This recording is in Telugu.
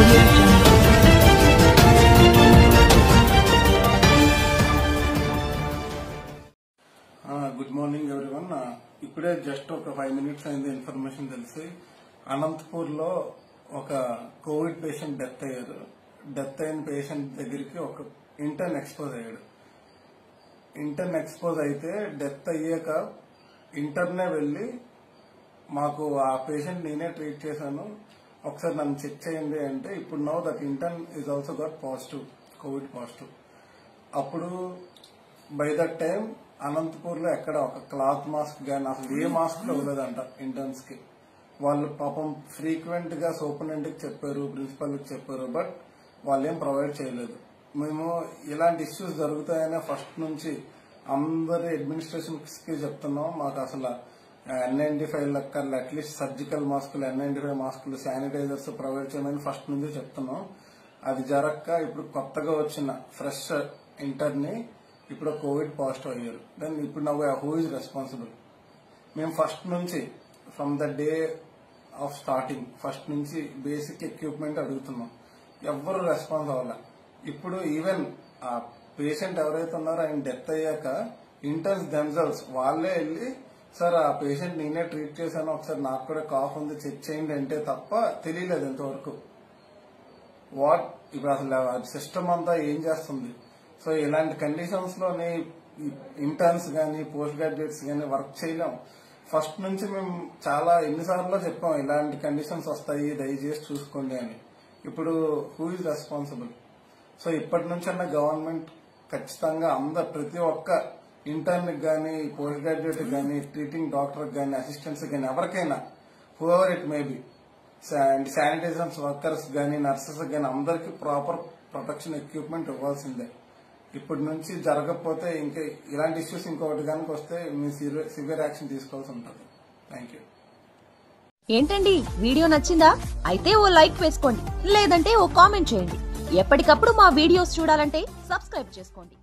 audio jungle. Good morning everyone ఇప్పుడే జస్ట్ ఒక ఫైవ్ మినిట్స్ అయింది ఇన్ఫర్మేషన్ తెలిసి అనంతపూర్ లో ఒక కోవిడ్ పేషెంట్ డెత్ అయ్యారు డెత్ అయిన పేషెంట్ దగ్గరికి ఒక ఇంటర్న్ ఎక్స్పోజ్ అయ్యాడు ఇంటర్న్ ఎక్స్పోజ్ అయితే డెత్ అయ్యాక ఇంటర్నే వెళ్ళి మాకు ఆ పేషెంట్ నేనే ట్రీట్ చేశాను ఒకసారి నన్ను చెక్ చేయండి అంటే ఇప్పుడు no that intern is also got positive covid positive అప్పుడు బై దట్ టైం అనంతపూర్ లో ఎక్కడ ఒక క్లాత్ మాస్క్ గానీ అసలు ఏ మాస్క్ ఇవ్వలేదంట ఇంటర్న్స్ కి వాళ్ళు పాపం ఫ్రీక్వెంట్ గా సూపరింటెండెంట్ కి చెప్పారు ప్రిన్సిపల్ కి చెప్పారు బట్ వాళ్ళు ఏం ప్రొవైడ్ చేయలేదు మేము ఇలాంటి ఇష్యూస్ జరుగుతాయనే ఫస్ట్ నుంచి అందరి అడ్మినిస్ట్రేషన్ కి చెప్తున్నాం మాకు అసలు ఎన్ నైన్టీ ఫైవ్ లెక్కర్లు అట్లీస్ట్ సర్జికల్ మాస్కులు ఎన్ నైన్టీ ఫైవ్ మాస్కులు శానిటైజర్స్ ప్రొవైడ్ చేయమని ఫస్ట్ నుంచి చెప్తున్నాం అది జరక్క ఇప్పుడు కొత్తగా వచ్చిన ఫ్రెష్ ఇంటర్ ని ఇప్పుడు కోవిడ్ పాజిటివ్ అయ్యారు దెన్ ఇప్పుడు నవ్వు హూ ఇస్ రెస్పాన్సిబుల్ మేము ఫస్ట్ నుంచి from the day of starting first నుంచి బేసిక్ ఎక్విప్మెంట్ అడుగుతున్నాం ఎవ్వరు రెస్పాన్స్ అవ్వాల ఇప్పుడు ఈవెన్ ఆ పేషెంట్ ఎవరైతే ఉన్నారో ఆయన డెత్ అయ్యాక ఇంటర్న్స్ దెమ్సెల్స్ వాళ్ళే వెళ్ళి సార్ ఆ పేషెంట్ నేనే ట్రీట్ చేశాను ఒకసారి నాకు కూడా కాఫ్ ఉంది చెక్ చేయండి అంటే తప్ప తెలియలేదు ఇంతవరకు వాట్ ఇప్పుడు అసలు సిస్టమ్ అంతా ఏం చేస్తుంది సో ఇలాంటి కండిషన్స్ లోని ఇంటర్న్స్ గానీ పోస్ట్ గ్రాడ్యుయేట్స్ గానీ వర్క్ చేయలేం ఫస్ట్ నుంచి మేము చాలా ఎన్నిసార్లు చెప్పాం ఇలాంటి కండిషన్స్ వస్తాయి దయచేసి చూసుకోండి అని ఇప్పుడు హూ ఇస్ రెస్పాన్సిబుల్ సో ఇప్పటి నుంచన్నా గవర్నమెంట్ ఖచ్చితంగా అందరు ప్రతి ఒక్క ఇంటర్న్ గానీ పోస్ట్ గ్రాడ్యుయేట్ గానీ ట్రీటింగ్ డాక్టర్ గానీ అసిస్టెంట్స్ గానీ ఎవరికైనా whoever it may be sanitisers workers గానీ నర్సెస్ గానీ అందరికి ప్రాపర్ ప్రొటెక్షన్ ఎక్విప్మెంట్ ఇవ్వాల్సిందే ఇప్పటి నుంచి జరగకపోతే ఇంకా ఇలాంటి ఇష్యూస్ ఇంకొకటి కనుక వస్తే మీ సివియర్ యాక్షన్ తీసుకోవాల్సి ఉంటుంది థ్యాంక్ యూ ఏంటండి వీడియో నచ్చిందా అయితే ఓ లైక్ వేసుకోండి లేదంటే ఓ కామెంట్ చేయండి ఎప్పటికప్పుడు మా వీడియోస్ చూడాలంటే సబ్స్క్రైబ్ చేసుకోండి